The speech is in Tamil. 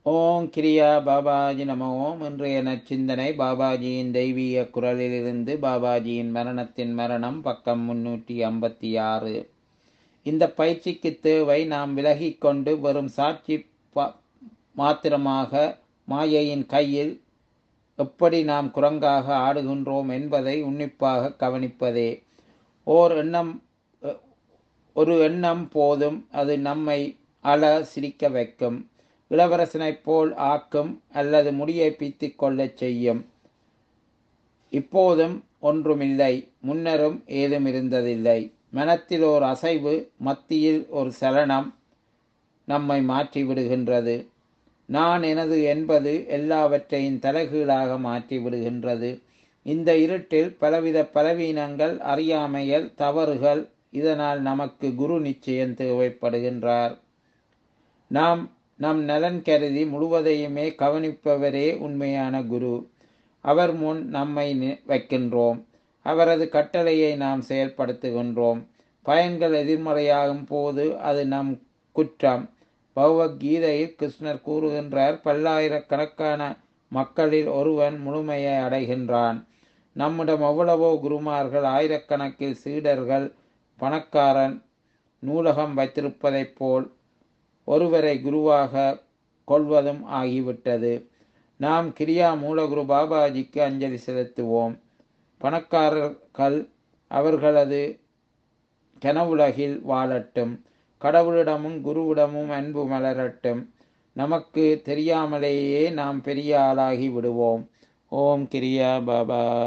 ஓம் கிரியா பாபாஜி நம ஓம் இன்றைய நற்சிந்தனை பாபாஜியின் தெய்வீக குரலிலிருந்து பாபாஜியின் மரணத்தின் மரணம் பக்கம் முன்னூற்றி ஐம்பத்தி ஆறு இந்த பயிற்சிக்கு தேவை நாம் விலகிக் கொண்டு வெறும் சாட்சி பா- மாத்திரமாக மாயையின் கையில் எப்படி நாம் குரங்காக ஆடுகின்றோம் என்பதை உன்னிப்பாக கவனிப்பதே ஓர் எண்ணம் அ- ஒரு எண்ணம் போதும் அது நம்மை அழ சிரிக்க வைக்கும் இளவரசனைப் போல் ஆக்கும் அல்லது முடியை பித்திக் கொள்ளச் செய்யும் இப்போதும் ஒன்றுமில்லை முன்னரும் ஏதும் இருந்ததில்லை மனத்தில் ஓர் அசைவு மத்தியில் ஒரு சலனம் நம்மை மாற்றி விடுகின்றது நான் எனது என்பது எல்லாவற்றையும் தலைகீழாக மாற்றி விடுகின்றது இந்த இருட்டில் பலவித பலவீனங்கள் அறியாமைகள் தவறுகள் இதனால் நமக்கு குரு நிச்சயம் தேவைப்படுகின்றார் நாம் நம் நலன் கருதி முழுவதையுமே கவனிப்பவரே உண்மையான குரு அவர் முன் நம்மை நி- வைக்கின்றோம் அவரது கட்டளையை நாம் செயல்படுத்துகின்றோம் பயன்கள் எதிர்மறையாகும் போது அது நம் குற்றம் பகவத்கீதையில் கிருஷ்ணர் கூறுகின்றார் பல்லாயிரக்கணக்கான மக்களில் ஒருவன் முழுமையை அடைகின்றான் நம்மிடம் எவ்வளவோ குருமார்கள் ஆயிரக்கணக்கில் சீடர்கள் பணக்காரன் நூலகம் வைத்திருப்பதைப் போல் ஒருவரை குருவாக கொள்வதும் ஆகிவிட்டது நாம் கிரியா மூலகுரு பாபாஜிக்கு அஞ்சலி செலுத்துவோம் பணக்காரர்கள் அவர்களது கனவுலகில் வாழட்டும் கடவுளிடமும் குருவிடமும் அன்பு மலரட்டும் நமக்கு தெரியாமலேயே நாம் பெரிய ஆளாகி விடுவோம் ஓம் கிரியா பாபா